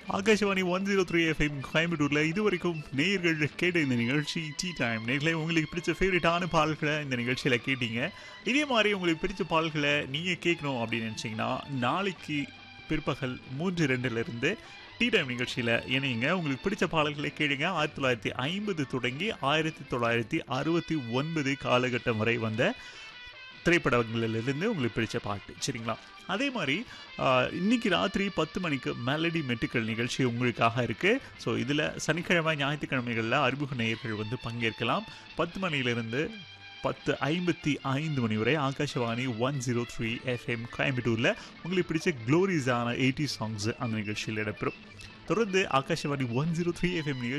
Akashvani one zero three FM கோயம்புத்தூரில் இதுவரைக்கும் நேயர்கள் கேட்ட இந்த நிகழ்ச்சி டீ டைம் நேர்களே உங்களுக்கு பிடிச்ச ஃபேவரட்டான பாடல்களை இந்த நிகழ்ச்சியில் கேட்டீங்க இதே மாதிரி உங்களுக்கு பிடிச்ச பாடல்களை நீங்கள் கேட்கணும் அப்படின்னு நினச்சிங்கன்னா நாளைக்கு பிற்பகல் மூன்று ரெண்டுலேருந்து டீ டைம் நிகழ்ச்சியில் இணையுங்க உங்களுக்கு பிடிச்ச பாடல்களை கேளுங்க ஆயிரத்தி தொள்ளாயிரத்தி ஐம்பது தொடங்கி ஆயிரத்தி தொள்ளாயிரத்தி அறுபத்தி ஒன்பது காலகட்டம் வரை வந்த திரைப்படங்களிலிருந்து உங்களுக்கு பிடிச்ச பாட்டு சரிங்களா அதே மாதிரி ஆஹ், இன்னைக்கு ராத்திரி பத்து மணிக்கு மெலடி மெட்டுக்கள் நிகழ்ச்சி உங்களுக்காக இருக்குது ஸோ இதில் சனிக்கிழமை ஞாயிற்றுக்கிழமைகளில் அறிமுக நேயர்கள் வந்து பங்கேற்கலாம் பத்து மணியிலிருந்து பத்து ஐம்பத்தி ஐந்து மணி வரை Akashvani one zero three FM கோயம்புத்தூரில் உங்களுக்கு பிடிச்ச க்ளோரிஸான எயிட்டி சாங்ஸ் அந்த நிகழ்ச்சியில் இடம்பெறும் தொடர்ந்து Akashvani one zero three FM நிகழ்ச்சி